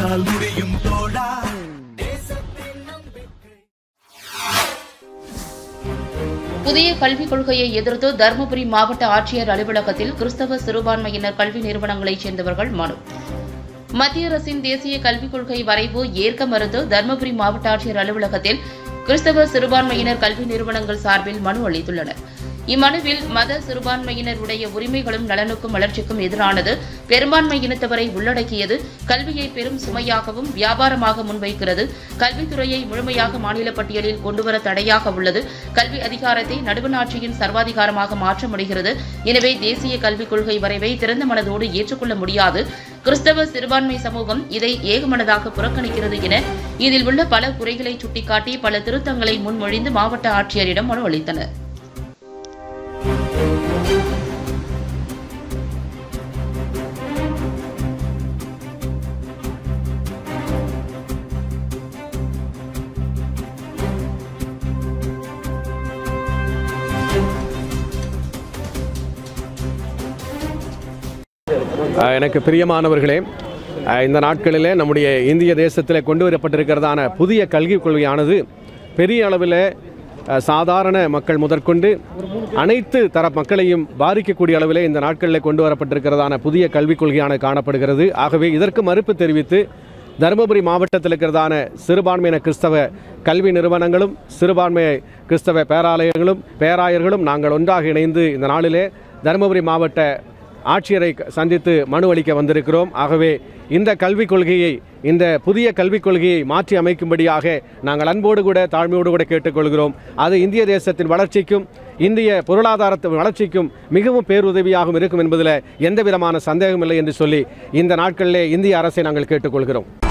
உன்னால் முடியும் தோழா புதிய கல்விக் கொள்கையை எதிர்த்து தருமபுரி மாவட்ட ஆட்சியர் அலுவலகத்தில் கிறிஸ்தவ சிறுபான்மையினர் கல்வி நிறுவனங்களைச் சேர்ந்தவர்கள் மனு மத்திய அரசின் தேசிய கல்விக் கொள்கை வரைவு ஏற்க மறுத்து தருமபுரி மாவட்ட ஆட்சியர் அலுவலகத்தில் கிறிஸ்தவ சிறுபான்மையினர் கல்வி நிறுவனங்கள் சார்பில் மனு அளித்துள்ளனர் இம்மனுவில் மத சிறுபான்மையினர் உடைய உரிமைகளும் நலனுக்கும் வளர்ச்சிக்கும் எதிரானது பெரும்பான்மை இனத்தவரை உள்ளடக்கியது கல்வியை பெரும் சுமையாகவும் வியாபாரமாக முன்வைக்கிறது கல்வித்துறையை முழுமையாக மாநில பட்டியலில் கொண்டுவர தடையாக உள்ளது கல்வி அதிகாரத்தை நடுவணாட்சியின் சர்வாதிகாரமாக மாற்ற முடிகிறது எனவே தேசிய கல்விக் கொள்கை வரைவை திறந்த மனதோடு ஏற்றுக்கொள்ள முடியாது கிறிஸ்தவ சிறுபான்மை சமூகம் இதை ஏகமனதாக புறக்கணிக்கிறது என இதில் உள்ள பல குறைகளை சுட்டிக்காட்டி பல திருத்தங்களை முன்மொழிந்து மாவட்ட ஆட்சியரிடம் மனு அளித்தனர் அஹ் எனக்கு பிரியமானவர்களே அஹ் இந்த நாட்களிலே நம்முடைய இந்திய தேசத்தில் கொண்டு வரப்பட்டிருக்கிறதான புதிய கல்விக் கொள்கையானது பெரிய அளவில் அஹ், சாதாரண மக்கள் முதற்கொண்டு அனைத்து தர மக்களையும் பாதிக்கக்கூடிய அளவிலே இந்த நாட்களில் கொண்டு வரப்பட்டிருக்கிறதான புதிய கல்விக் கொள்கையான காணப்படுகிறது ஆகவே இதற்கு மறுப்பு தெரிவித்து தருமபுரி மாவட்டத்தில் இருக்கிறதான சிறுபான்மையின கிறிஸ்தவ கல்வி நிறுவனங்களும் சிறுபான்மை கிறிஸ்தவ பேராலயங்களும் பேராயர்களும் நாங்கள் ஒன்றாக இணைந்து இந்த நாளிலே தருமபுரி மாவட்ட ஆட்சியரை க- சந்தித்து மனு அளிக்க வந்திருக்கிறோம் ஆகவே இந்த கல்விக் கொள்கையை இந்த புதிய கல்விக் கொள்கையை மாற்றி அமைக்கும்படியாக நாங்கள் அன்போடு கூட தாழ்மையோடு கூட கேட்டுக்கொள்கிறோம் அது இந்திய தேசத்தின் வளர்ச்சிக்கும் இந்திய பொருளாதாரத்தின் வளர்ச்சிக்கும் மிகவும் பேருதவியாகவும் இருக்கும் என்பதில் எந்த விதமான சந்தேகமில்லை என்று சொல்லி இந்த நாட்களிலே இந்திய அரசை நாங்கள் கேட்டுக்கொள்கிறோம்